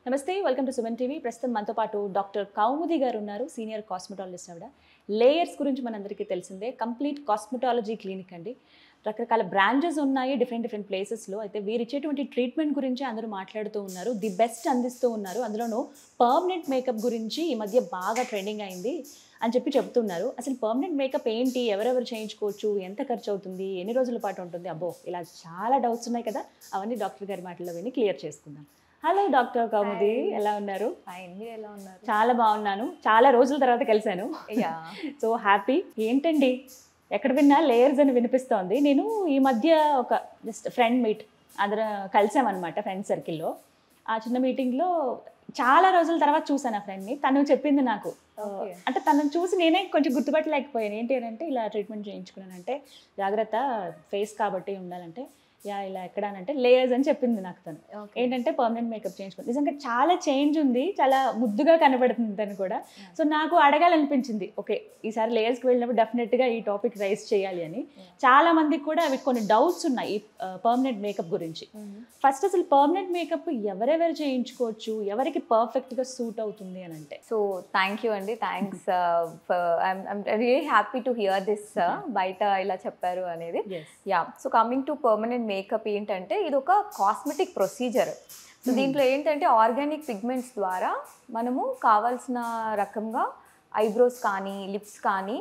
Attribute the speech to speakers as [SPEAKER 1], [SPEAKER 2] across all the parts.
[SPEAKER 1] నమస్తే welcome to Suman TV ప్రస్తుతం మనతో పాటు డాక్టర్ కౌముది గారు ఉన్నారు సీనియర్ కాస్మెటాలజిస్ట్ ఆవిడ లేయర్స్ గురించి మనందరికీ తెలిసిందే కంప్లీట్ కాస్మెటాలజీ క్లినిక్ అండి రకరకాల బ్రాంచెస్ ఉన్నాయి డిఫరెంట్ డిఫరెంట్ ప్లేసెస్లో అయితే వీరు ఇచ్చేటువంటి ట్రీట్మెంట్ గురించి అందరూ మాట్లాడుతూ ఉన్నారు ది బెస్ట్ అందిస్తూ ఉన్నారు అందులోనూ పర్మనెంట్ మేకప్ గురించి ఈ మధ్య బాగా ట్రెండింగ్ అయింది అని చెప్పి చెప్తున్నారు అసలు పర్మనెంట్ మేకప్ ఏంటి ఎవరెవరు చేయించుకోవచ్చు ఎంత ఖర్చు అవుతుంది ఎన్ని రోజుల పాటు ఉంటుంది అబ్బో ఇలా చాలా డౌట్స్ ఉన్నాయి కదా అవన్నీ డాక్టర్ గారి మాటల్లో విని క్లియర్ చేసుకుందాం హలో డాక్టర్ కౌముది
[SPEAKER 2] Hi.
[SPEAKER 1] ఎలా ఉన్నారు
[SPEAKER 2] ఫైన్ మీరు ఎలా ఉన్నారు
[SPEAKER 1] చాలా బాగున్నాను చాలా రోజుల తర్వాత కలిశాను
[SPEAKER 2] యా
[SPEAKER 1] సో హ్యాపీ ఏంటండి ఎక్కడ విన్నా లేయర్స్ అని వినిపిస్తోంది నేను ఈ మధ్య ఒక జస్ట్ ఫ్రెండ్ మీట్ అందరం కలిసామన్నమాట ఫ్రెండ్ సర్కిల్లో ఆ చిన్న మీటింగ్లో చాలా రోజుల తర్వాత చూసాను ఆ ఫ్రెండ్ని తను చెప్పింది నాకు
[SPEAKER 2] Okay.
[SPEAKER 1] అంటే తనను చూసి నేనే కొంచెం గుర్తుపట్టలేకపోయాను ఏంటి అని అంటే ఇలా ట్రీట్మెంట్ చేయించుకున్నానంటే జాగ్రత్త ఫేస్ కాబట్టి ఉండాలంటే యా ఇలా ఎక్కడ అని అంటే లేయర్స్ అని చెప్పింది నాకు తను ఏంటంటే పర్మనెంట్ మేకప్ చేయించుకుంది నిజంగా చాలా చేంజ్ ఉంది చాలా ముద్దుగా కనబడుతుంది తను కూడా సో నాకు అడగాలనిపించింది ఓకే ఈసారి లేయర్స్కి వెళ్ళినప్పుడు డెఫినెట్గా ఈ టాపిక్ రైస్ చేయాలి అని చాలా మందికి కూడా అవి కొన్ని డౌట్స్ ఉన్నాయి ఈ పర్మనెంట్ మేకప్ గురించి ఫస్ట్ అసలు పర్మనెంట్ మేకప్ ఎవరెవరు చేయించుకోవచ్చు ఎవరికి పర్ఫెక్ట్గా సూట్ అవుతుంది అని అంటే
[SPEAKER 2] సో థ్యాంక్ యూ అండి thanks I'm really happy to hear this బయట ఇలా చెప్పారు అనేది yeah so coming to permanent makeup ఏంటంటే ఇది ఒక కాస్మెటిక్ ప్రొసీజర్ సో దీంట్లో ఏంటంటే ఆర్గానిక్ పిగ్మెంట్స్ ద్వారా మనము కావాల్సిన రకంగా ఐబ్రోస్ కానీ లిప్స్ కానీ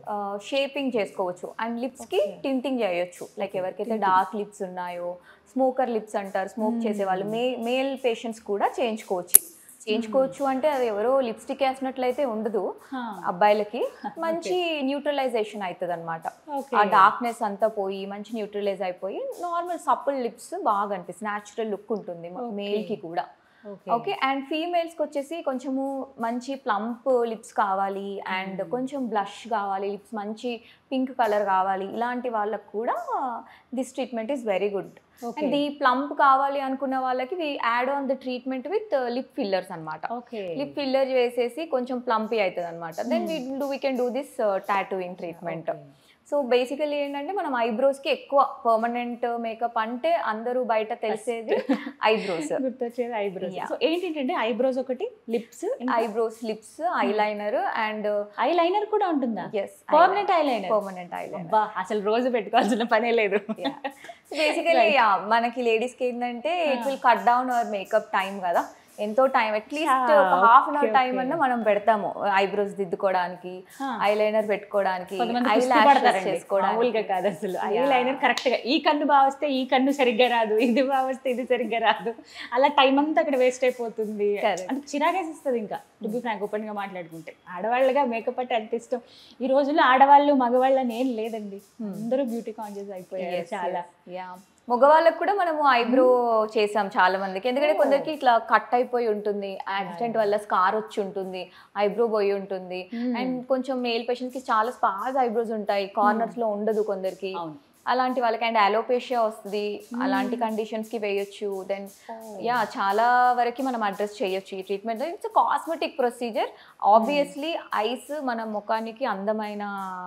[SPEAKER 2] షేపింగ్ చేసుకోవచ్చు అండ్ లిప్స్కి టింటింగ్ చేయొచ్చు లైక్ ఎవరికైతే డార్క్ లిప్స్ ఉన్నాయో స్మోకర్ లిప్స్ అంటారు స్మోక్ చేసే వాళ్ళు మే మేల్ పేషెంట్స్ కూడా చేయించుకోవచ్చు చేయించుకోవచ్చు అంటే అది ఎవరో లిప్స్టిక్ వేసినట్లయితే ఉండదు అబ్బాయిలకి మంచి న్యూట్రలైజేషన్ అవుతుంది అనమాట
[SPEAKER 1] ఓకే
[SPEAKER 2] ఆ డార్క్నెస్ అంతా పోయి మంచి న్యూట్రలైజ్ అయిపోయి నార్మల్ సప్పుల్ లిప్స్ బాగా అనిపిస్తుంది న్యాచురల్ లుక్ ఉంటుంది
[SPEAKER 1] Okay.
[SPEAKER 2] మేల్ కి కూడా
[SPEAKER 1] ఓకే
[SPEAKER 2] ఓకే అండ్ ఫీమేల్స్కి వచ్చేసి కొంచెము మంచి ప్లంప్ లిప్స్ కావాలి అండ్ కొంచెం బ్లష్ కావాలి లిప్స్ మంచి పింక్ కలర్ కావాలి ఇలాంటి వాళ్ళకు కూడా this treatment is very good
[SPEAKER 1] okay
[SPEAKER 2] and ఈ ప్లంప్ కావాలి అనుకున్న వాళ్ళకి we add on the treatment with lip fillers అన్నమాట
[SPEAKER 1] ఓకే
[SPEAKER 2] లిప్ ఫిల్లర్ వేసేసి కొంచెం ప్లంపీ అవుతుంది అనమాట then we do we can do this tattooing treatment so basically ఏంటంటే మనం ఐబ్రోస్కి ఎక్కువ పర్మనెంట్ మేకప్ అంటే అందరూ బయట తెలిసేది ఐబ్రోస్
[SPEAKER 1] గుర్తొచ్చేది ఐబ్రోస్
[SPEAKER 2] Yeah.
[SPEAKER 1] సో ఏంటంటే ఐబ్రోస్ ఒకటి lips
[SPEAKER 2] eyebrows lips eye liner and
[SPEAKER 1] eye liner కూడా ఉంటుందా
[SPEAKER 2] yes
[SPEAKER 1] permanent eye liner
[SPEAKER 2] permanent eye liner
[SPEAKER 1] అబ్బా అసలు రోజు పెట్టుకోవాల్సిన పనే లేదు
[SPEAKER 2] బేసికలీ మనకి లేడీస్కి ఏంటంటే it will cut down our makeup time కదా ఎంతో టైం అట్లీస్ట్
[SPEAKER 1] Ah,
[SPEAKER 2] ఒక half an hour
[SPEAKER 1] okay,
[SPEAKER 2] time
[SPEAKER 1] okay.
[SPEAKER 2] అన్న మనం పెడతాము ఐబ్రోస్ దిద్దుకోవడానికి
[SPEAKER 1] Ah.
[SPEAKER 2] ఐ లైనర్ పెట్టుకోవడానికి
[SPEAKER 1] కొంతమంది
[SPEAKER 2] ఐ
[SPEAKER 1] కుస్తీ
[SPEAKER 2] lashes
[SPEAKER 1] పడతారండి
[SPEAKER 2] చేసుకోవడానికి
[SPEAKER 1] మామూలుగా కాదు అసలు ఐ
[SPEAKER 2] Yeah.
[SPEAKER 1] లైనర్ కరెక్ట్ గా ఈ కన్ను బాగా వస్తే ఈ కన్ను సరిగ్గా రాదు ఇది బాగా వస్తే ఇది సరిగ్గా రాదు అలా టైం అంతా అక్కడ వేస్ట్ అయిపోతుంది
[SPEAKER 2] Correct.
[SPEAKER 1] అంటే చిరాకేసిస్తుంది ఇంకా టు బి ఫ్రాంక్ ఓపెన్ గా మాట్లాడుకుంటే ఆడవాళ్ళగా మేకప్ అంటే అంత ఇష్టం ఈ రోజుల్లో ఆడవాళ్ళు మగవాళ్ళు అని ఏం లేదండి అందరూ బ్యూటీ కాన్షియస్ అయిపోయారు
[SPEAKER 2] Yes,
[SPEAKER 1] చాలా
[SPEAKER 2] yes. Yeah. మగవాళ్ళకు కూడా మనము ఐబ్రో చేసాం చాలా మందికి ఎందుకంటే కొందరికి ఇట్లా కట్ అయిపోయి ఉంటుంది యాక్సిడెంట్ వల్ల స్కార్ వచ్చి ఉంటుంది ఐబ్రో పోయి ఉంటుంది అండ్ కొంచెం మేల్ పేషెంట్స్ కి చాలా స్పాజ్ ఐబ్రోస్ ఉంటాయి కార్నర్స్ లో ఉండదు కొందరికి
[SPEAKER 1] అవును
[SPEAKER 2] అలాంటి వాళ్ళకి అండ్ అలోపేషియా వస్తుంది అలాంటి కండిషన్స్ కి వేయొచ్చు దెన్ యా చాలా వరకు మనం అడ్రస్ చేయొచ్చు ఈ treatment it's cosmetic procedure obviously eyes మన ముఖానికి అందమైన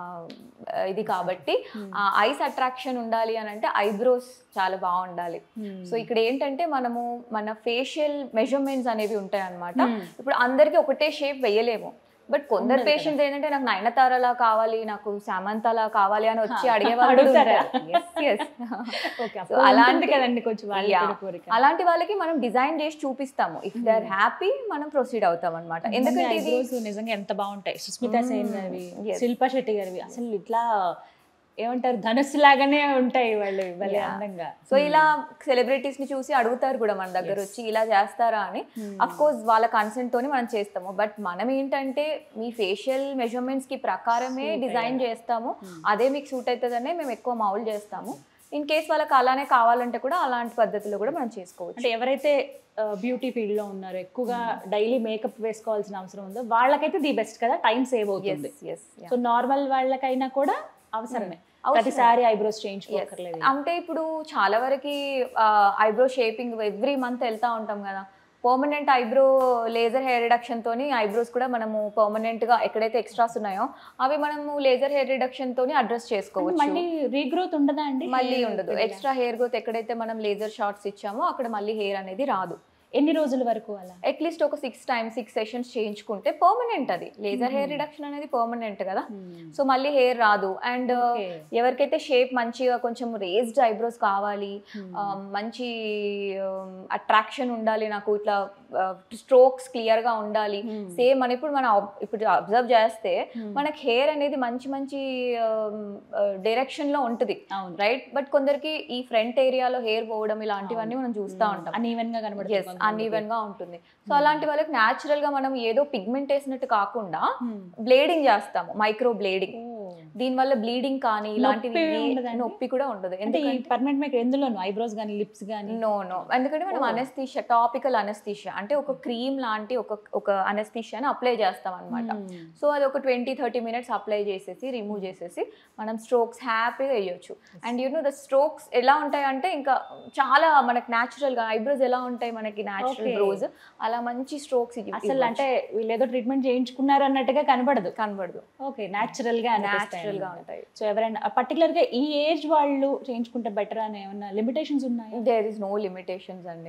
[SPEAKER 2] ఆ, ఇది కాబట్టి ఆ ఐస్ అట్రాక్షన్ ఉండాలి అని అంటే ఐబ్రోస్ చాలా బాగుండాలి సో ఇక్కడ ఏంటంటే మనము మన ఫేషియల్ మెజర్మెంట్స్ అనేవి ఉంటాయి అనమాట ఇప్పుడు అందరికీ ఒకటే షేప్ వేయలేము బట్ కొందరు పేషెంట్స్ ఏంటంటే నాకు నయనతారలా కావాలి నాకు సమంతలా కావాలి అని వచ్చి అడిగే వాళ్ళు కూడా
[SPEAKER 1] అడుగుతారా?
[SPEAKER 2] ఉంటారు. Yes, yes.
[SPEAKER 1] ఓకే
[SPEAKER 2] So, అలాంటి-
[SPEAKER 1] కదండి కొంచెం వాళ్ళకి
[SPEAKER 2] Yeah.
[SPEAKER 1] కూడా కోరిక
[SPEAKER 2] అలాంటి వాళ్ళకి మనం డిజైన్ చేసి చూపిస్తాము ఇఫ్ దే ఆర్ హ్యాపీ మనం ప్రొసీడ్ అవుతాం అనమాట ఎందుకంటే ఇది
[SPEAKER 1] ఐబ్రోస్ నిజంగా ఎంత బాగుంటాయి సుస్మితా సేన్ గారివి
[SPEAKER 2] yes.
[SPEAKER 1] శిల్పా శెట్టి గారివి అసలు ఇట్లా ఏమంటారు ధనుస్సు లాగానే ఉంటాయి వాళ్ళు భలే
[SPEAKER 2] Yeah.
[SPEAKER 1] అందంగా
[SPEAKER 2] సో ఇలా సెలబ్రిటీస్ ని చూసి అడుగుతారు కూడా మన దగ్గర వచ్చి ఇలా చేస్తారా అని అఫ్ కోర్స్ వాళ్ళ కన్సెంట్ తోని మనం చేస్తాము బట్ మనం ఏంటంటే మీ ఫేషియల్ మెజర్మెంట్స్ కి ప్రకారమే డిజైన్ చేస్తాము అదే మీకు సూట్ అవుతుందనే మేము ఎక్కువ మౌల్ చేస్తాము ఇన్ కేస్ వాళ్ళకి అలానే కావాలంటే కూడా అలాంటి పద్ధతిలో కూడా మనం చేసుకోవచ్చు
[SPEAKER 1] అంటే ఎవరైతే బ్యూటీ ఫీల్డ్ లో ఉన్నారో ఎక్కువగా డైలీ మేకప్ వేసుకోవాల్సిన అవసరం ఉందో వాళ్ళకైతే ది బెస్ట్ కదా టైం సేవ్ అవుతుంది
[SPEAKER 2] ఎస్
[SPEAKER 1] సో నార్మల్ వాళ్ళకైనా కూడా అవసరమే ప్రతిసారి ఐబ్రోస్ చేయించుకోకర్లేదు
[SPEAKER 2] అంటే ఇప్పుడు చాలా వరకు ఐబ్రో షేపింగ్ ఎవ్రీ మంత్ వెళ్తా ఉంటాం కదా permanent eyebrow laser hair reduction తోని ఐబ్రోస్ కూడా మనము పర్మనెంట్ గా ఎక్కడైతే ఎక్స్ట్రాస్ ఉన్నాయో అవి మనము లేజర్ హెయిర్ రిడక్షన్ తోని అడ్రస్ చేసుకోవచ్చు
[SPEAKER 1] మళ్ళీ రీగ్రోత్ ఉండదా అండి
[SPEAKER 2] మళ్ళీ ఉండదు ఎక్స్ట్రా హెయిర్ గ్రోత్ ఎక్కడైతే మనం లేజర్ షార్ట్స్ ఇచ్చామో అక్కడ మళ్ళీ హెయిర్ అనేది రాదు
[SPEAKER 1] ఎన్ని రోజుల వరకు అలా
[SPEAKER 2] అట్లీస్ట్ ఒక సిక్స్ టైమ్స్ సిక్స్ సెషన్స్ చేయించుకుంటే పర్మనెంట్ అది లేజర్ హెయిర్ రిడక్షన్ అనేది పర్మనెంట్ కదా సో మళ్ళీ హెయిర్ రాదు అండ్
[SPEAKER 1] Okay.
[SPEAKER 2] ఎవరికైతే షేప్ మంచిగా కొంచెం రేస్డ్ ఐబ్రోస్ కావాలి ఆ, మంచి అట్రాక్షన్ ఉండాలి నాకు ఇట్లా స్ట్రోక్స్ క్లియర్ గా ఉండాలి సేమ్ మన ఇప్పుడు మనం ob- ఇప్పుడు అబ్జర్వ్ చేస్తే మనకి హెయిర్ అనేది మంచి మంచి డైరెక్షన్ లో ఉంటుంది
[SPEAKER 1] అవును
[SPEAKER 2] రైట్ బట్ కొందరికి ఈ ఫ్రంట్ ఏరియాలో హెయిర్ పోవడం ఇలాంటివన్నీ మనం చూస్తూ ఉంటాం
[SPEAKER 1] అన్ఈవెన్ గా
[SPEAKER 2] ఎస్
[SPEAKER 1] కనబడుతుంది
[SPEAKER 2] అన్ఈవెన్ గా ఉంటుంది సో అలాంటి వాళ్ళకి న్యాచురల్ గా మనం ఏదో పిగ్మెంట్ వేసినట్టు కాకుండా బ్లేడింగ్ చేస్తాము మైక్రో బ్లేడింగ్ దీనివల్ల బ్లీడింగ్ కానీ ఇలాంటివి
[SPEAKER 1] నొప్పి
[SPEAKER 2] ఏ-
[SPEAKER 1] ఉండదండి?
[SPEAKER 2] నొప్పి కూడా ఉండదు
[SPEAKER 1] అంటే ఈ
[SPEAKER 2] ఎందుకంటే
[SPEAKER 1] పర్మనెంట్ మేకర్ ఎందులోను ఐబ్రోస్ కానీ లిప్స్ కానీ
[SPEAKER 2] నో నో ఎందుకంటే మనం
[SPEAKER 1] Oh.
[SPEAKER 2] అనస్థీషియా టాపికల్ అనస్థీషియా అంటే ఒక క్రీమ్ లాంటి ఒక ఒక అనస్థీషియాని అప్లై చేస్తాం అనమాట సో అది ఒక ట్వంటీ థర్టీ మినిట్స్ అప్లై చేసేసి రిమూవ్ చేసేసి మనం స్ట్రోక్స్ హ్యాపీగా వేయొచ్చు and you know the strokes ఎలా ఉంటాయి అంటే ఇంకా చాలా మనకి న్యాచురల్ గా ఐబ్రోస్ ఎలా ఉంటాయి మనకి న్యాచురల్
[SPEAKER 1] Okay.
[SPEAKER 2] బ్రోస్ అలా మంచి స్ట్రోక్స్
[SPEAKER 1] అసలు అంటే వీళ్ళు ఏదో ట్రీట్మెంట్ చేయించుకున్నారు అన్నట్టుగా కనబడదు
[SPEAKER 2] కనబడదు
[SPEAKER 1] ఓకే న్యాచురల్ గా
[SPEAKER 2] న్యాచురల్ గా ఉంటాయి
[SPEAKER 1] సో ఎవరైనా పర్టికులర్ గా ఈ ఏజ్ వాళ్ళు చేయించుకుంటే బెటర్ అని ఏమన్నా లిమిటేషన్స్ ఉన్నాయి
[SPEAKER 2] దేర్ ఇస్ నో లిమిటేషన్స్ అండి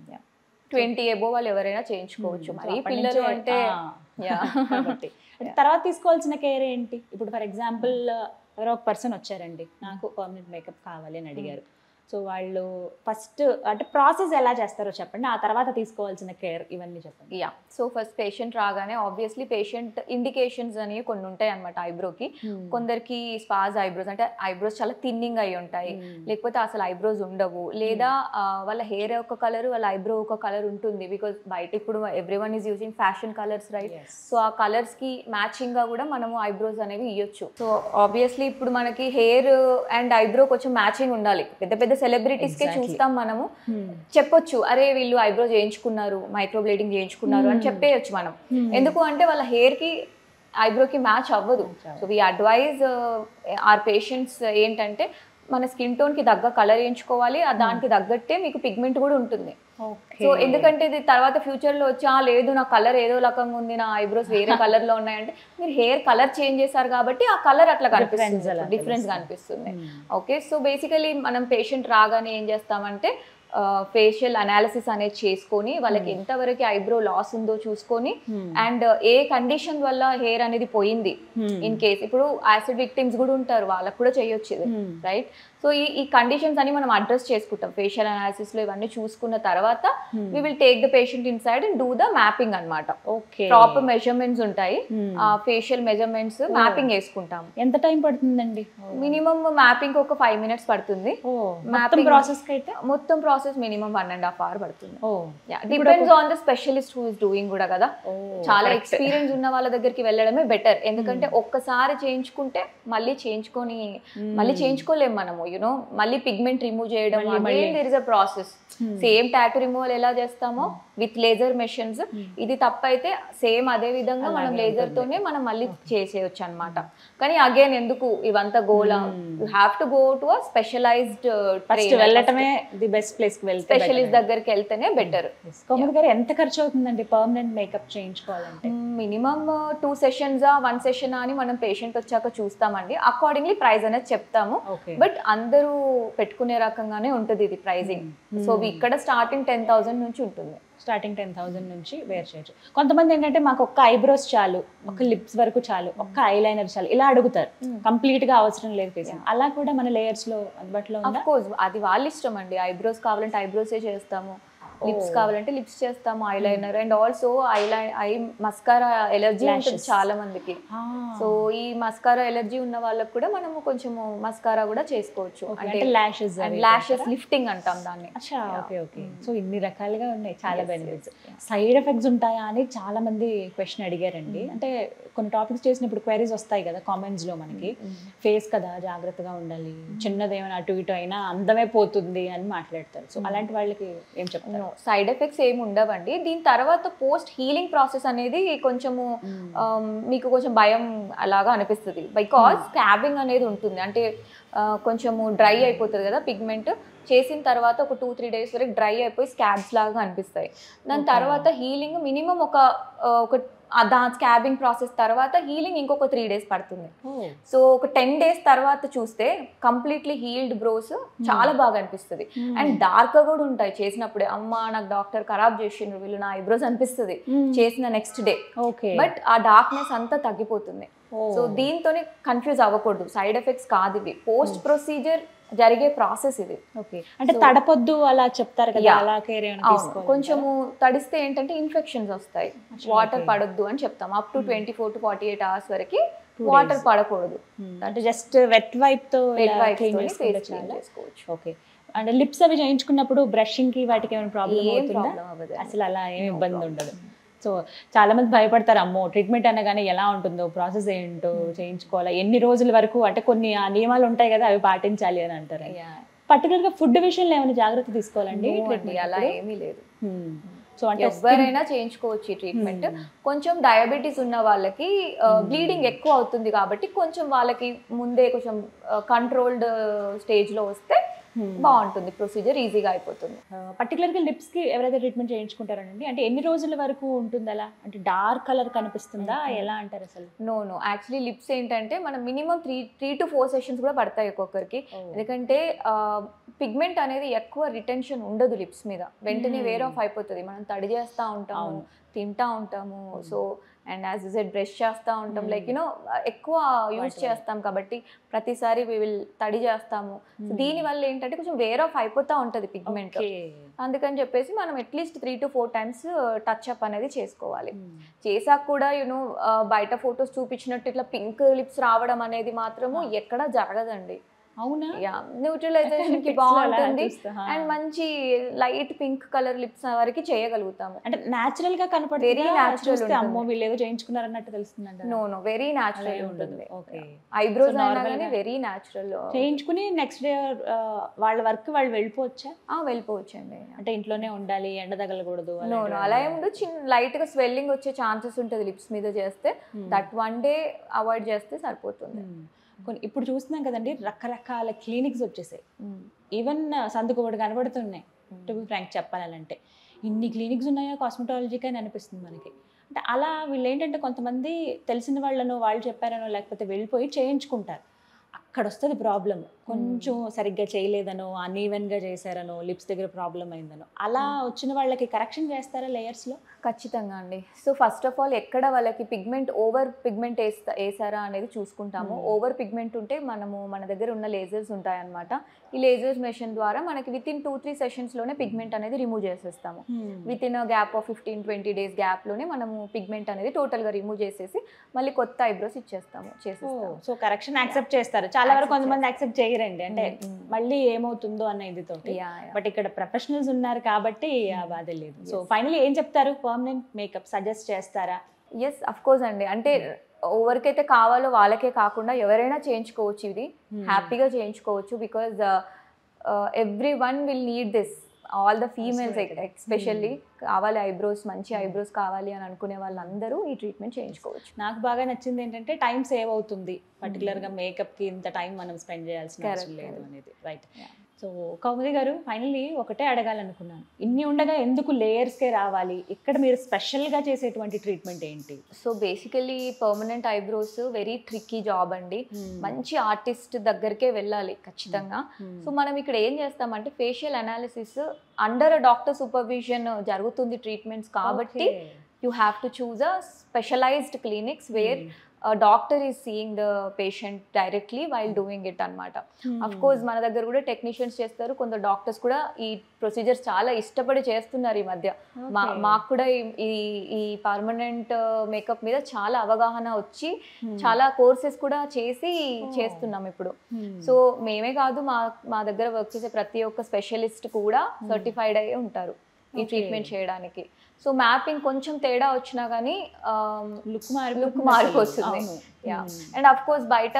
[SPEAKER 2] ట్వంటీ ఎబో వాళ్ళు ఎవరైనా చేయించుకోవచ్చు మరి పిల్లలు అంటే yeah.
[SPEAKER 1] కాబట్టి అంటే తర్వాత తీసుకోవాల్సిన కేర్ ఏంటి ఇప్పుడు ఫర్ ఎగ్జాంపుల్ ఎవరో ఒక పర్సన్ వచ్చారండి నాకు పర్మనెంట్ మేకప్ కావాలి అని అడిగారు సో వాళ్ళు ఫస్ట్ అంటే ప్రాసెస్ ఎలా చేస్తారో చెప్పండి ఆ తర్వాత తీసుకోవాల్సిన కేర్ ఇవన్నీ చెప్పండి
[SPEAKER 2] యా సో ఫస్ట్ పేషెంట్ రాగానే ఆబ్వియస్లీ పేషెంట్ ఇండికేషన్స్ అనేవి కొన్ని ఉంటాయి అనమాట ఐబ్రోకి కొందరికి స్పాజ్ ఐబ్రోస్ అంటే ఐబ్రోస్ చాలా థిన్నింగ్ అయి ఉంటాయి లేకపోతే అసలు ఐబ్రోస్ ఉండవు లేదా ఆ, వాళ్ళ హెయిర్ ఒక కలర్ వాళ్ళ ఐబ్రో ఒక కలర్ ఉంటుంది బికాజ్ బయట ఇప్పుడు everyone is using fashion colours right
[SPEAKER 1] Yes.
[SPEAKER 2] So ఆ కలర్స్ కి మ్యాచింగ్ గా కూడా మనము ఐబ్రోస్ అనేవి ఇవ్వచ్చు సో ఆబ్వియస్లీ ఇప్పుడు మనకి హెయిర్ అండ్ ఐబ్రో కొంచెం మ్యాచింగ్ ఉండాలి పెద్ద పెద్ద సెలబ్రిటీస్ కే
[SPEAKER 1] Exactly.
[SPEAKER 2] చూస్తాం మనము చెప్పొచ్చు అరే వీళ్ళు ఐబ్రో చేయించుకున్నారు మైక్రో బ్లేడింగ్ చేయించుకున్నారు అని చెప్పేయచ్చు మనం ఎందుకు అంటే వాళ్ళ హెయిర్ కి ఐబ్రోకి మ్యాచ్ అవ్వదు so we advise our patients ఏంటంటే మన స్కిన్ టోన్ కి తగ్గ కలర్ వేయించుకోవాలి ఆ దానికి తగ్గట్టే మీకు పిగ్మెంట్ కూడా ఉంటుంది సో ఎందుకంటే ఇది తర్వాత ఫ్యూచర్ లో వచ్చి "ఆ, లేదు నా కలర్ ఏదో రకంగా ఉంది నా ఐబ్రోస్ వేరే కలర్ లో ఉన్నాయంటే మీరు హెయిర్ కలర్ చేంజ్ చేశారు కాబట్టి ఆ కలర్ అట్లా
[SPEAKER 1] Difference
[SPEAKER 2] కనిపిస్తుంది
[SPEAKER 1] అలా
[SPEAKER 2] డిఫరెన్స్ కనిపిస్తుంది ఓకే సో బేసికలీ మనం పేషెంట్ రాగానే ఏం చేస్తామంటే ఫేషియల్ అనాలిసిస్ అనేది చేసుకొని వాళ్ళకి ఎంతవరకు ఐబ్రో లాస్ ఉందో చూసుకొని అండ్ ఏ కండిషన్ వల్ల హెయిర్ అనేది పోయింది ఇన్ కేస్ ఇప్పుడు యాసిడ్ విక్టిమ్స్ కూడా ఉంటారు వాళ్ళకి కూడా చేయొచ్చు ఇది రైట్ సో ఈ ఈ కండిషన్స్ అని మనం అడ్రస్ చేసుకుంటాం ఫేషియల్ అనాలిసిస్ లో ఇవన్నీ చూసుకున్న తర్వాత we will take the patient inside and do the mapping అనమాట
[SPEAKER 1] ఓకే
[SPEAKER 2] ప్రాపర్ మెజర్మెంట్స్ ఉంటాయి ఆ ఫేషియల్ మెజర్మెంట్స్ మ్యాపింగ్ వేసుకుంటాం
[SPEAKER 1] ఎంత టైం పడుతుందండి
[SPEAKER 2] మినిమం మ్యాపింగ్ ఒక ఫైవ్ మినిట్స్ పడుతుంది
[SPEAKER 1] ఓ మొత్తం
[SPEAKER 2] Mapping-
[SPEAKER 1] ప్రాసెస్ కి అయితే
[SPEAKER 2] మొత్తం process minimum one and half hour పడుతుంది
[SPEAKER 1] ఓ
[SPEAKER 2] depends on the specialist who is doing కూడా కదా
[SPEAKER 1] ఓ,
[SPEAKER 2] చాలా
[SPEAKER 1] correct.
[SPEAKER 2] ఎక్స్పీరియన్స్ ఉన్న వాళ్ళ దగ్గరికి వెళ్ళడమే బెటర్ ఎందుకంటే ఒక్కసారి చేయించుకుంటే మళ్ళీ చేయించుకొని మళ్ళీ చేయించుకోలేము మనము యునో మళ్ళీ పిగ్మెంట్ రిమూవ్ చేయడం
[SPEAKER 1] మళ్ళీ, మళ్ళీ.
[SPEAKER 2] There is a process same tattoo removal ఎలా చేస్తామో విత్ లేజర్ మెషిన్స్ ఇది తప్పైతే సేమ్ అదే విధంగా మనం
[SPEAKER 1] అలాగే
[SPEAKER 2] లేజర్ తోనే మనం మళ్ళీ చేసేయచ్చు అన్నమాట కానీ అగైన్ ఎందుకు ఇవంతా గోలా you have to go to a specialized
[SPEAKER 1] first వెళ్ళటమే ది బెస్ట్ ప్లేస్ కి వెళ్తే
[SPEAKER 2] స్పెషలిస్ట్ దగ్గరికి వెళ్తేనే బెటర్
[SPEAKER 1] కోమల్ గారు ఎంత ఖర్చు అవుతుందండి పర్మనెంట్ మేకప్ చేయించుకోవాలంటే
[SPEAKER 2] minimum two sessions one session అని మనం పేషెంట్ వచ్చాక చూస్తామండి అకార్డింగ్లీ ప్రైస్ అనేది చెప్తాము
[SPEAKER 1] ఓకే
[SPEAKER 2] బట్ అందరూ పెట్టుకునే రకంగానే ఉంటుంది ఇది ప్రైజింగ్ సో ఇక్కడ స్టార్టింగ్ టెన్ థౌసండ్ నుంచి ఉంటుంది
[SPEAKER 1] స్టార్టింగ్ టెన్ థౌసండ్ నుంచి వేర్ చేయొచ్చు కొంతమంది ఏంటంటే మాకు ఒక్క ఐబ్రోస్ చాలు ఒక లిప్స్ వరకు చాలు ఒక్క ఐలైనర్ చాలు ఇలా అడుగుతారు కంప్లీట్ గా అవసరం లేదు ఫేస్ అలా కూడా మన లేయర్స్ లో అందుబాటులో ఉందా
[SPEAKER 2] అఫ్ కోర్స్ అది వాళ్ళ ఇష్టం అండి ఐబ్రోస్ కావాలంటే ఐబ్రోసే చేస్తాము లిప్స్ కావాలంటే లిప్స్ చేస్తాము ఐలైనర్ అండ్ ఆల్సో ఐలై ఐ మస్కారా ఎలర్జీ ఉంటుంది
[SPEAKER 1] Lashes.
[SPEAKER 2] చాలా మందికి సో ఈ మస్కారా ఎలర్జీ ఉన్న వాళ్ళకి కూడా మనము కొంచెము మస్కారా కూడా చేసుకోవచ్చు
[SPEAKER 1] Okay,
[SPEAKER 2] అంటే
[SPEAKER 1] అంటే lashes
[SPEAKER 2] అండ్
[SPEAKER 1] అవి
[SPEAKER 2] లాషెస్ లిఫ్టింగ్ అంటాం దాన్ని
[SPEAKER 1] అచ్చా ఓకే ఓకే సో ఇన్ని రకాలుగా ఉన్నాయి చాలా బెనిఫిట్స్ సైడ్ ఎఫెక్ట్స్ ఉంటాయా అని చాలా మంది క్వశ్చన్ అడిగారండి అంటే కొన్ని టాపిక్స్ చేసినప్పుడు క్వైరీస్ వస్తాయి కదా కామెంట్స్ లో మనకి ఫేస్ కదా జాగ్రత్తగా ఉండాలి చిన్నది ఏమైనా అటు ఇటు అయినా అందమే పోతుంది అని మాట్లాడతారు సో అలాంటి వాళ్ళకి ఏం చెప్తారు
[SPEAKER 2] సైడ్ ఎఫెక్ట్స్ ఏమి ఉండవండి దీని తర్వాత పోస్ట్ హీలింగ్ ప్రాసెస్ అనేది కొంచెము um, మీకు కొంచెం భయం అలాగా అనిపిస్తుంది బికాస్ స్కాబింగ్ అనేది ఉంటుంది అంటే ఆ, కొంచెము డ్రై అయిపోతుంది కదా పిగ్మెంట్ చేసిన తర్వాత ఒక టూ త్రీ డేస్ వరకు డ్రై అయిపోయి స్కాబ్స్ లాగా అనిపిస్తాయి దాని తర్వాత హీలింగ్ మినిమం ఒక ఆ, ఒక దా స్కాబింగ్ ప్రాసెస్ తర్వాత హీలింగ్ ఇంకొక త్రీ డేస్ పడుతుంది సో ఒక టెన్ డేస్ తర్వాత చూస్తే కంప్లీట్లీ హీల్డ్ బ్రోస్ చాలా బాగా అనిపిస్తుంది అండ్ డార్క్ కూడా ఉంటాయి చేసినప్పుడే అమ్మ నాకు డాక్టర్ ఖరాబ్ చేసిండ్రు వీళ్ళు నా ఐబ్రోస్ అనిపిస్తుంది చేసిన నెక్స్ట్ డే
[SPEAKER 1] ఓకే
[SPEAKER 2] బట్ ఆ డార్క్నెస్ అంతా తగ్గిపోతుంది సో దీంతోనే కన్ఫ్యూజ్ అవ్వకూడదు సైడ్ ఎఫెక్ట్స్ కాదు ఇవి పోస్ట్ ప్రొసీజర్ జరిగే ప్రాసెస్ ఇది
[SPEAKER 1] ఓకే అంటే తడపొద్దు అలా చెప్తారు కదా
[SPEAKER 2] Yeah.
[SPEAKER 1] అలా కేర్ ఏమైనా
[SPEAKER 2] అవును
[SPEAKER 1] తీసుకోవాలి
[SPEAKER 2] కొంచెము తడిస్తే ఏంటంటే ఇన్ఫెక్షన్స్ వస్తాయి వాటర్ పడొద్దు అని చెప్తాం up to twenty four to forty eight hours వరకు వాటర్ పడకూడదు
[SPEAKER 1] అంటే జస్ట్ వెట్ వైప్ తో
[SPEAKER 2] Wet wipes
[SPEAKER 1] క్లీన్
[SPEAKER 2] తోని
[SPEAKER 1] చేసుకుంటే
[SPEAKER 2] face clean
[SPEAKER 1] చాలా
[SPEAKER 2] చేసుకోవచ్చు
[SPEAKER 1] ఓకే అంటే లిప్స్ అవి చేయించుకున్నప్పుడు బ్రషింగ్ కి వాటికి ఏమైనా ప్రాబ్లం
[SPEAKER 2] ఏం
[SPEAKER 1] అవుతుందా
[SPEAKER 2] ప్రాబ్లం అవ్వదు
[SPEAKER 1] అసలు అలా ఏమి ఇబ్బంది ఉండదు సో చాలా మంది భయపడతారు అమ్మో ట్రీట్మెంట్ అనగానే ఎలా ఉంటుందో ప్రాసెస్ ఏంటో చేయించుకోవాలా ఎన్ని రోజుల వరకు అంటే కొన్ని ఆ నియమాలు ఉంటాయి కదా అవి పాటించాలి అని అంటారు పర్టికులర్ గా ఫుడ్ విషయంలో ఏమైనా జాగ్రత్త తీసుకోవాలండి
[SPEAKER 2] No అండి,
[SPEAKER 1] treatment
[SPEAKER 2] అలా
[SPEAKER 1] అప్పుడు?
[SPEAKER 2] ఏమీ లేదు
[SPEAKER 1] సో అంటే
[SPEAKER 2] ఎవరైనా చేయించుకోవచ్చు ఈ ట్రీట్మెంట్ కొంచెం డయాబెటీస్ ఉన్న వాళ్ళకి బ్లీడింగ్ ఎక్కువ అవుతుంది కాబట్టి కొంచెం వాళ్ళకి ముందే కొంచెం కంట్రోల్డ్ స్టేజ్ లో వస్తే బాగుంటుంది ప్రొసీజర్ ఈజీగా అయిపోతుంది
[SPEAKER 1] పర్టికులర్ గా లిప్స్ కి ఎవరైతే ట్రీట్మెంట్ చేయించుకుంటారండి అంటే ఎన్ని రోజుల వరకు ఉంటుంది అలా అంటే డార్క్ కలర్ కనిపిస్తుందా ఎలా అంటారు అసలు
[SPEAKER 2] నో నో యాక్చువల్లీ లిప్స్ ఏంటంటే మనం minimum three three to four sessions కూడా పడతాయి ఒక్కొక్కరికి ఎందుకంటే పిగ్మెంట్ అనేది ఎక్కువ రిటెన్షన్ ఉండదు లిప్స్ మీద వెంటనే
[SPEAKER 1] Hmm.
[SPEAKER 2] వేర్ ఆఫ్ అయిపోతుంది మనం తడి చేస్తూ ఉంటాము
[SPEAKER 1] అవును.
[SPEAKER 2] తింటా ఉంటాము so and as is brush చేస్తూ ఉంటాం లైక్ యూనో ఎక్కువ యూజ్
[SPEAKER 1] వాటి
[SPEAKER 2] చేస్తాం కాబట్టి ప్రతిసారి వి విల్ తడి చేస్తాము సో దీని వల్ల ఏంటంటే కొంచెం వేర్ ఆఫ్ అయిపోతూ ఉంటుంది పిగ్మెంట్
[SPEAKER 1] Okay.
[SPEAKER 2] అందుకని చెప్పేసి మనం at least three to four times touch up అనేది చేసుకోవాలి చేసాక కూడా యూనో బయట ఫొటోస్ చూపించినట్టు ఇట్లా పింక్ లిప్స్ రావడం అనేది మాత్రము ఎక్కడా జరగదండి
[SPEAKER 1] అవునా
[SPEAKER 2] యా న్యూట్రలైజేషన్ కి
[SPEAKER 1] Pics లో అలా
[SPEAKER 2] బాగుంటుంది
[SPEAKER 1] చూస్తా, హా.
[SPEAKER 2] అండ్ మంచి లైట్ పింక్ కలర్ లిప్స్ వరకు చేయగలుగుతాము
[SPEAKER 1] అంటే నాచురల్ గా కనపడుతుంది
[SPEAKER 2] Very natural
[SPEAKER 1] చూస్తే
[SPEAKER 2] ఉంటుంది.
[SPEAKER 1] అమ్మో వీళ్ళు ఏదో చేయించుకున్నారు అన్నట్టు తెలుస్తుందంట
[SPEAKER 2] నో నో వెరీ
[SPEAKER 1] అలా
[SPEAKER 2] న్యాచురల్
[SPEAKER 1] ఏం ఉండదు
[SPEAKER 2] ఉంటుంది
[SPEAKER 1] ఓకే
[SPEAKER 2] ఐబ్రోస్
[SPEAKER 1] So,
[SPEAKER 2] అయినా
[SPEAKER 1] normal
[SPEAKER 2] కానీ
[SPEAKER 1] గా-
[SPEAKER 2] వెరీ న్యాచురల్
[SPEAKER 1] చేయించుకుని నెక్స్ట్ డే వాళ్ళ వర్క్ వాళ్ళు వెళ్ళిపోవచ్చా
[SPEAKER 2] వెళ్ళిపోవచ్చండి
[SPEAKER 1] అంటే ఇంట్లోనే ఉండాలి ఎండ తగలకూడదు
[SPEAKER 2] నో నో అలా ఏముంది చిన్న లైట్ గా స్వెల్లింగ్ వచ్చే ఛాన్సెస్ ఉంటుంది లిప్స్ మీద చేస్తే దట్ వన్ డే అవాయిడ్ చేస్తే సరిపోతుంది
[SPEAKER 1] కొన్ని ఇప్పుడు చూస్తున్నాం కదండి రకరకాల క్లినిక్స్ వచ్చేసాయి ఈవెన్ సందుకు ఒకటి కనబడుతున్నాయి టు బి ఫ్రాంక్ చెప్పాలంటే ఇన్ని క్లినిక్స్ ఉన్నాయో కాస్మెటాలజీకి అని అనిపిస్తుంది మనకి అంటే అలా వీళ్ళు ఏంటంటే కొంతమంది తెలిసిన వాళ్ళను వాళ్ళు చెప్పారనో లేకపోతే వెళ్ళిపోయి చేయించుకుంటారు అక్కడ వస్తుంది ప్రాబ్లం కొంచెం సరిగ్గా చేయలేదనో అన్ఈవెన్గా చేశారనో లిప్స్ దగ్గర ప్రాబ్లం అయిందనో అలా వచ్చిన వాళ్ళకి కరెక్షన్ చేస్తారా లేయర్స్లో
[SPEAKER 2] ఖచ్చితంగా అండి సో ఫస్ట్ ఆఫ్ ఆల్ ఎక్కడ వాళ్ళకి పిగ్మెంట్ ఓవర్ పిగ్మెంట్ వేస్తా వేసారా అనేది చూసుకుంటాము
[SPEAKER 1] Hmm.
[SPEAKER 2] ఓవర్ పిగ్మెంట్ ఉంటే మనము మన దగ్గర ఉన్న లేజర్స్ ఉంటాయన్నమాట ఈ లేజర్స్ మెషిన్ ద్వారా మనకి విత్ ఇన్ టూ త్రీ సెషన్స్లోనే పిగ్మెంట్ అనేది రిమూవ్ చేసేస్తాము within gap of fifteen twenty days గ్యాప్లోనే మనము పిగ్మెంట్ అనేది టోటల్గా రిమూవ్ చేసేసి మళ్ళీ కొత్త ఐబ్రోస్ ఇచ్చేస్తాము చేసేస్తాము
[SPEAKER 1] సో కరెక్షన్ యాక్సెప్ట్ చేస్తారు చాలా వరకు
[SPEAKER 2] Accept
[SPEAKER 1] కొంతమంది యాక్సెప్ట్ చేయరండి అంటే
[SPEAKER 2] Mm, mm.
[SPEAKER 1] మళ్ళీ ఏమవుతుందో అన్న ఇది తోటి
[SPEAKER 2] Yeah, yeah.
[SPEAKER 1] బట్ ఇక్కడ ప్రొఫెషనల్స్ ఉన్నారు కాబట్టి ఆ బాధ లేదు సో
[SPEAKER 2] Yes.
[SPEAKER 1] ఫైనలీ ఏం చెప్తారు పర్మనెంట్ మేకప్ సజెస్ట్ చేస్తారా
[SPEAKER 2] ఎస్ అఫ్ కోర్స్ అండి అంటే ఎవరికైతే కావాలో వాళ్ళకే కాకుండా ఎవరైనా చేయించుకోవచ్చు ఇది హ్యాపీగా చేయించుకోవచ్చు because every one will need this all the females
[SPEAKER 1] Absolutely.
[SPEAKER 2] Especially కావాలి ఐబ్రోస్ మంచి ఐబ్రోస్ కావాలి అని అనుకునే వాళ్ళందరూ ఈ ట్రీట్మెంట్ చేయించుకోవచ్చు
[SPEAKER 1] నాకు బాగా నచ్చింది ఏంటంటే టైం సేవ్ అవుతుంది పర్టికులర్ గా మేకప్ కి ఇంత టైం మనం స్పెండ్ చేయాల్సిన అవసరం
[SPEAKER 2] Correct,
[SPEAKER 1] లేదు
[SPEAKER 2] correct.
[SPEAKER 1] అనేది రైట్
[SPEAKER 2] Yeah.
[SPEAKER 1] సో కౌముది గారు ఫైనల్లీ ఒకటే అడగాలనుకున్నాను ఇన్ని ఉండగా ఎందుకు layers కే రావాలి ఇక్కడ మీరు స్పెషల్ గా చేసేటువంటి ట్రీట్మెంట్ ఏంటి
[SPEAKER 2] so basically permanent eyebrows very tricky job అండి మంచి ఆర్టిస్ట్ దగ్గరికే వెళ్ళాలి ఖచ్చితంగా సో మనం ఇక్కడ ఏం చేస్తామంటే facial analysis under doctor supervision జరుగుతుంది ట్రీట్మెంట్స్ కాబట్టి you have to choose a specialized clinics where doctor is seeing the patient directly while doing it అనమాట అఫ్ కోర్స్ మన దగ్గర కూడా టెక్నీషియన్స్ చేస్తారు కొందరు డాక్టర్స్ కూడా ఈ ప్రొసీజర్స్ చాలా ఇష్టపడి చేస్తున్నారు ఈ మధ్య మా మాకు కూడా ఈ- ఈ ఈ పర్మనెంట్ మేకప్ మీద చాలా అవగాహన వచ్చి చాలా కోర్సెస్ కూడా చేసి చేస్తున్నాం ఇప్పుడు సో మేమే కాదు మా మా దగ్గర వర్క్ చేసే ప్రతి ఒక్క స్పెషలిస్ట్ కూడా సర్టిఫైడ్ అయ్యి ఉంటారు ఈ
[SPEAKER 1] Okay.
[SPEAKER 2] ట్రీట్మెంట్ చేయడానికి సో మ్యాపింగ్ కొంచెం తేడా వచ్చినా కానీ
[SPEAKER 1] లుక్ మారి
[SPEAKER 2] లుక్ మారిపోతుంది అండ్ అఫ్ కోర్స్ బయట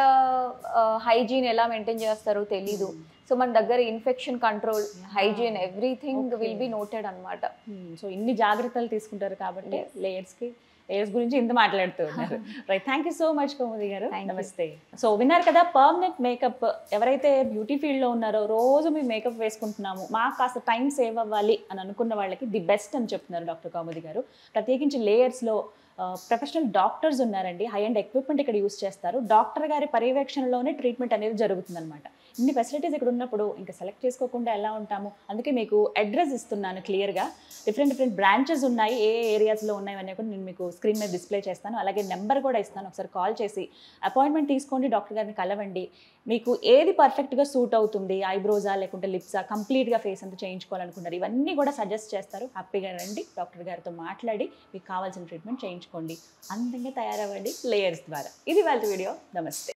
[SPEAKER 2] హైజీన్ ఎలా మెయింటైన్ చేస్తారో తెలీదు సో మన దగ్గర infection control hygiene everything
[SPEAKER 1] Okay.
[SPEAKER 2] Will be noted అనమాట
[SPEAKER 1] సో ఇన్ని జాగ్రత్తలు తీసుకుంటారు కాబట్టి
[SPEAKER 2] Yes.
[SPEAKER 1] లేయర్స్ కి లేయర్స్ గురించి ఇంత మాట్లాడుతూ ఉన్నారు right thank you so much Kaumudi గారు
[SPEAKER 2] Thank you.
[SPEAKER 1] నమస్తే సో విన్నారు కదా పర్మనెంట్ మేకప్ ఎవరైతే బ్యూటీ ఫీల్డ్ లో ఉన్నారో రోజు మేము మేకప్ వేసుకుంటున్నాము మాకు కాస్త టైం సేవ్ అవ్వాలి అని అనుకున్న వాళ్ళకి ది బెస్ట్ అని చెప్తున్నారు డాక్టర్ కౌముది గారు ప్రత్యేకించి లేయర్స్ లో ప్రొఫెషనల్ డాక్టర్స్ ఉన్నారండి హై అండ్ ఎక్విప్మెంట్ ఇక్కడ యూస్ చేస్తారు డాక్టర్ గారి పర్యవేక్షణలోనే ట్రీట్మెంట్ అనేది జరుగుతుందన్నమాట ఇన్ని ఫెసిలిటీస్ ఇక్కడ ఉన్నప్పుడు ఇంకా సెలెక్ట్ చేసుకోకుండా ఎలా ఉంటాము అందుకే మీకు అడ్రస్ ఇస్తున్నాను క్లియర్గా డిఫరెంట్ డిఫరెంట్ బ్రాంచెస్ ఉన్నాయి ఏ ఏరియాస్లో ఉన్నాయి అనే కూడా నేను మీకు స్క్రీన్ మీద డిస్ప్లే చేస్తాను అలాగే నెంబర్ కూడా ఇస్తాను ఒకసారి కాల్ చేసి అపాయింట్మెంట్ తీసుకోండి డాక్టర్ గారిని కలవండి మీకు ఏది పర్ఫెక్ట్గా సూట్ అవుతుంది ఐబ్రోజా లేకుంటే లిప్సా కంప్లీట్గా ఫేస్ అంతా చేయించుకోవాలనుకుంటారు ఇవన్నీ కూడా సజెస్ట్ చేస్తారు హ్యాపీగా రండి డాక్టర్ గారితో మాట్లాడి మీకు కావాల్సిన ట్రీట్మెంట్ చేయించుకోండి అందంగా తయారవ్వండి లేయర్స్ ద్వారా ఇది వాళ్ళ వీడియో నమస్తే